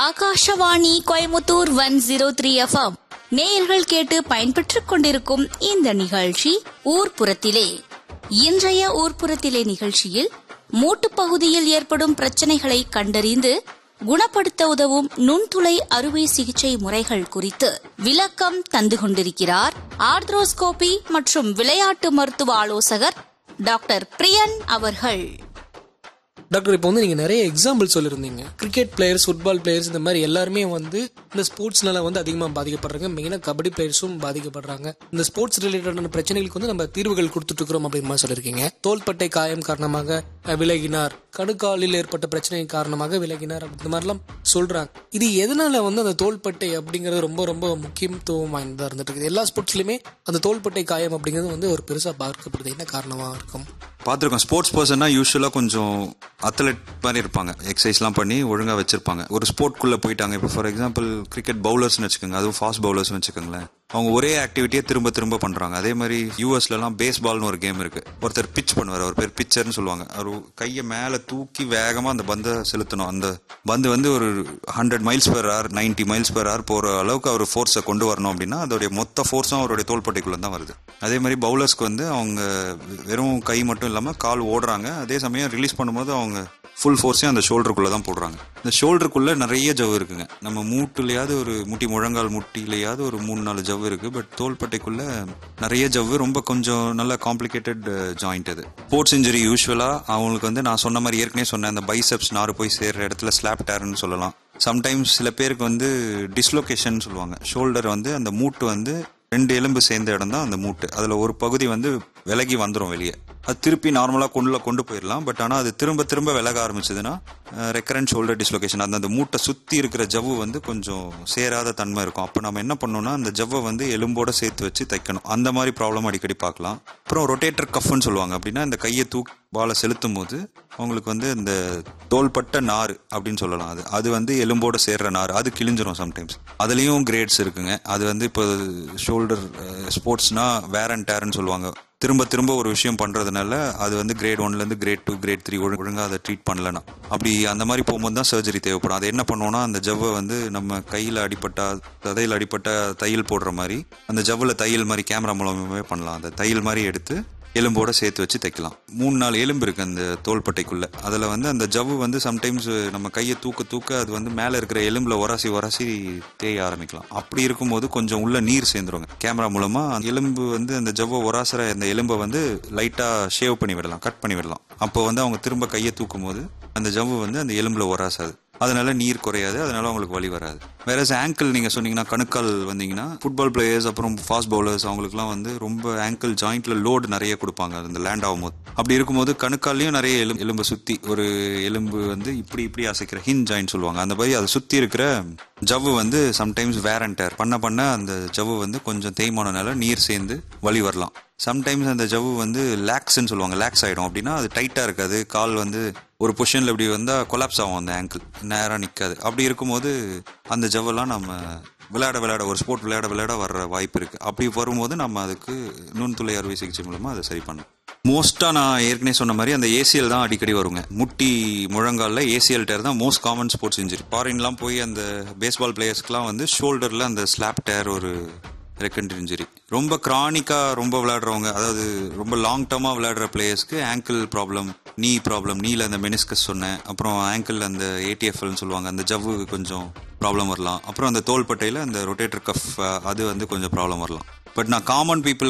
Akashvani Coimbatore one zero three FM நேயர்கள் கேட்டு பயன்பெற்றுக் கொண்டிருக்கும் இந்த நிகழ்ச்சி ஊர்ப்புறத்திலே இன்றைய ஊர்ப்புறத்திலே நிகழ்ச்சியில் மூட்டுப் பகுதியில் ஏற்படும் பிரச்சனைகளை கண்டறிந்து குணப்படுத்த உதவும் நுண்துளை அறுவை சிகிச்சை முறைகள் குறித்து விளக்கம் தந்து கொண்டிருக்கிறார் ஆர்த்ரோஸ்கோபி மற்றும் விளையாட்டு மருத்துவ ஆலோசகர் டாக்டர் பிரியன் அவர்கள் டாக்டர் இப்போ வந்து நீங்கள் நிறைய எக்ஸாம்பிள் சொல்லியிருந்தீங்க கிரிக்கெட் பிளேயர்ஸ் ஃபுட்பால் பிளேயர்ஸ் இந்த மாதிரி எல்லாருமே வந்து இந்த ஸ்போர்ட்ஸ்னால வந்து அதிகமாக பாதிக்கப்படுறாங்க மெயினாக கபடி பிளேயர்ஸும் பாதிக்கப்படுறாங்க இந்த ஸ்போர்ட்ஸ் ரிலேட்டடான பிரச்சனைகளுக்கு வந்து நம்ம தீர்வுகள் கொடுத்துட்டு இருக்கிறோம் அப்படிங்கிற மாதிரி சொல்லியிருக்கீங்க தோள்பட்டை காயம் காரணமாக அஹ், விலகினார் கணுக்காலில் ஏற்பட்ட பிரச்சனை காரணமாக விலகினார் அப்படி இந்த மாதிரிலாம் சொல்றாங்க இது எதனால வந்து அந்த தோள்பட்டை அப்படிங்கிறது ரொம்ப ரொம்ப முக்கியத்துவம் வாய்ந்ததாக இருந்துட்டு இருக்குது எல்லா ஸ்போர்ட்ஸ்லையுமே அந்த தோள்பட்டை காயம் அப்படிங்கிறது வந்து ஒரு பெருசாக பார்க்கப்படுது என்ன காரணமாக இருக்கும் பார்த்துருக்கோம் ஸ்போர்ட்ஸ் பர்சன்னா யூஸ்வலாக கொஞ்சம் அத்லெட் மாதிரி இருப்பாங்க எக்ஸசைஸ்லாம் பண்ணி ஒழுங்காக வச்சிருப்பாங்க ஒரு ஸ்போர்ட்குள்ளே போயிட்டாங்க இப்போ ஃபார் எக்ஸாம்பிள் கிரிக்கெட் பவுலர்ஸ்னு வச்சுக்கோங்க அதுவும் ஃபாஸ்ட் பவுலர்ஸ்னு வச்சுக்கோங்களேன் அவங்க ஒரே ஆக்டிவிட்டியை திரும்ப திரும்ப பண்றாங்க அதே மாதிரி யூஎஸ்லலாம் பேஸ்பால்னு ஒரு கேம் இருக்கு ஒருத்தர் பிச் பண்ணுவார் அவர் பேர் பிச்சர்னு சொல்லுவாங்க அவர் கையை மேலே தூக்கி வேகமாக அந்த பந்தை செலுத்தணும் அந்த பந்து வந்து ஒரு hundred miles per hour ninety miles per hour போகிற அளவுக்கு அவர் ஃபோர்ஸை கொண்டு வரணும் அப்படின்னா அதோடைய மொத்த ஃபோர்ஸும் அவருடைய தோள்பட்டைக்குள்ளே தான் வருது அதே மாதிரி பவுலர்ஸ்க்கு வந்து அவங்க வெறும் கை மட்டும் இல்லாமல் கால் ஓடுறாங்க அதே சமயம் ரிலீஸ் பண்ணும்போது அவங்க ஃபுல் ஃபோர்ஸையும் அந்த ஷோல்டருக்குள்ளே தான் போடுறாங்க இந்த ஷோல்டருக்குள்ளே நிறைய ஜவ்வு இருக்குங்க நம்ம மூட்டுலையாவது ஒரு முட்டி முழங்கால் முட்டிலையாவது ஒரு மூணு நாலு ஜவ்வு இருக்குது பட் தோள்பட்டைக்குள்ளே நிறைய ஜவ்வு ரொம்ப கொஞ்சம் நல்ல காம்ப்ளிகேட்டட் ஜாயிண்ட் அது ஸ்போர்ட்ஸ் இன்ஜுரி யூஸ்வலாக அவங்களுக்கு வந்து நான் சொன்ன மாதிரி ஏற்கனவே சொன்னேன் அந்த பைசப்ஸ் நார் போய் சேர்ற இடத்துல ஸ்லாப் டேர்னு சொல்லலாம் சம்டைம்ஸ் சில பேருக்கு வந்து டிஸ்லொகேஷன் சொல்லுவாங்க ஷோல்டர் வந்து அந்த மூட்டு வந்து ரெண்டு எலும்பு சேர்ந்த இடம் தான் அந்த மூட்டு அதில் ஒரு பகுதி வந்து விலகி வந்துடும் வெளியே அது திருப்பி நார்மலாக கொண்டு கொண்டு போயிடலாம் பட் ஆனால் அது திரும்ப திரும்ப விலக ஆரம்பிச்சதுன்னா ரெக்கரண்ட் ஷோல்டர் டிஸ்லொகேஷன் அந்த அந்த மூட்டை சுற்றி இருக்கிற ஜவ்வு வந்து கொஞ்சம் சேராத தன்மை இருக்கும் அப்போ நம்ம என்ன பண்ணணும்னா அந்த ஜவ்வை வந்து எலும்போட சேர்த்து வச்சு தைக்கணும் அந்த மாதிரி ப்ராப்ளம் அடிக்கடி பார்க்கலாம் அப்புறம் ரொட்டேட்டர் கஃப்னு சொல்லுவாங்க அப்படின்னா இந்த கையை தூக்கி பாலை செலுத்தும் போது அவங்களுக்கு வந்து இந்த தோள்பட்ட நார் அப்படின்னு சொல்லலாம் அது அது வந்து எலும்போட சேர்ற நார் அது கிழிஞ்சிரும் சம்டைம்ஸ் அதுலேயும் கிரேட்ஸ் இருக்குங்க அது வந்து இப்போ ஷோல்டர் ஸ்போர்ட்ஸ்னா வேர் அண்ட் டேர்னு சொல்லுவாங்க திரும்ப திரும்ப ஒரு விஷயம் பண்றதுனால அது வந்து கிரேட் ஒன்லேருந்து கிரேட் டூ கிரேட் த்ரீ ஒழுங்காக அதை ட்ரீட் பண்ணலனா அப்படி அந்த மாதிரி போகும்போது தான் சர்ஜரி தேவைப்படும் அது என்ன பண்ணுவோம்னா அந்த ஜவ்வை வந்து நம்ம கையில் அடிப்பட்ட ததையில் அடிப்பட்ட தையல் போடுற மாதிரி அந்த ஜவ்வில் தையல் மாதிரி கேமரா மூலமாகவே பண்ணலாம் அந்த தையல் மாதிரி எடுத்து எலும்போட சேர்த்து வச்சு தைக்கலாம் மூணு நாலு எலும்பு இருக்கு அந்த தோள்பட்டைக்குள்ள அதில் வந்து அந்த ஜவ்வு வந்து சம்டைம்ஸ் நம்ம கையை தூக்க தூக்க அது வந்து மேலே இருக்கிற எலும்புல உரசி உரசி தேய ஆரம்பிக்கலாம் அப்படி இருக்கும்போது கொஞ்சம் உள்ள நீர் சேர்ந்துருங்க கேமரா மூலமா அந்த எலும்பு வந்து அந்த ஜவ்வை உராசுற அந்த எலும்பை வந்து லைட்டா ஷேவ் பண்ணி விடலாம் கட் பண்ணி விடலாம் அப்போ வந்து அவங்க திரும்ப கையை தூக்கும் போது அந்த ஜவ்வு வந்து அந்த எலும்புல உராசாது அதனால நீர் குறையாது அதனால அவங்களுக்கு வலி வராது வேற ஆங்கிள் நீங்க சொன்னீங்கன்னா கணுக்கால் வந்தீங்கன்னா ஃபுட்பால் பிளேயர்ஸ் அப்புறம் ஃபாஸ்ட் பவுலர்ஸ் அவங்களுக்குலாம் வந்து ரொம்ப ஆங்கிள் ஜாயிண்ட்ல லோடு நிறைய கொடுப்பாங்க அந்த லேண்ட் ஆகும்போது அப்படி இருக்கும்போது கணுக்கால்லையும் நிறைய எலும்பு எலும்பை சுத்தி ஒரு எலும்பு வந்து இப்படி இப்படி அசைக்கிற ஹின் ஜாயிண்ட் சொல்லுவாங்க அந்த மாதிரி அதை சுத்தி இருக்கிற ஜவ்வு வந்து சம்டைம்ஸ் வேர் அண்ட் டேர் பண்ண பண்ண அந்த ஜவ்வு வந்து கொஞ்சம் தேய்மானனால நீர் சேர்ந்து வலி வரலாம் சம்டைம்ஸ் அந்த ஜவ்வு வந்து லேக்ஸ்ன்னு சொல்லுவாங்க லேக்ஸ் ஆகிடும் அப்படின்னா அது டைட்டாக இருக்காது கால் வந்து ஒரு பொசிஷனில் இப்படி வந்தால் கொலாப்ஸ் ஆகும் அந்த ஆங்கிள் நேராக நிற்காது அப்படி இருக்கும்போது அந்த ஜவ்வெல்லாம் நம்ம விளையாட விளையாட ஒரு ஸ்போர்ட் விளையாட விளையாட வர்ற வாய்ப்பு இருக்குது அப்படி வரும்போது நம்ம அதுக்கு நுண்துளை அறுவை சிகிச்சை மூலமாக அதை சரி பண்ணணும் மோஸ்ட்டாக நான் ஏற்கனவே சொன்ன மாதிரி அந்த ஏசிஎல் தான் அடிக்கடி வருங்க முட்டி முழங்காலில் ஏசிஎல் டேர் தான் மோஸ்ட் காமன் ஸ்போர்ட்ஸ் இன்ஜுரி ஃபாரின்லாம் போய் அந்த பேஸ்பால் பிளேயர்ஸ்க்குலாம் வந்து ஷோல்டரில் அந்த ஸ்லாப் டேர் ஒரு ரெக்கண்ட் இன்ஜுரி ரொம்ப கிரானிக்கா ரொம்ப விளையாடுறவங்க அதாவது ரொம்ப லாங் டர்மா விளையாடுற பிளேயர்ஸ்க்கு ஆங்கிள் ப்ராப்ளம் நீ ப்ராப்ளம் நீல அந்த மெனிஸ்கஸ் சொன்னேன் அப்புறம் ஆங்கிள் அந்த ஏடிஎஃப்எல்னு சொல்லுவாங்க அந்த ஜவ்வு கொஞ்சம் ப்ராப்ளம் வரலாம் அப்புறம் அந்த தோள்பட்டையில் அந்த ரொட்டேட்டர் கஃப் அது வந்து கொஞ்சம் ப்ராப்ளம் வரலாம் பட் நான் காமன் பீப்புள்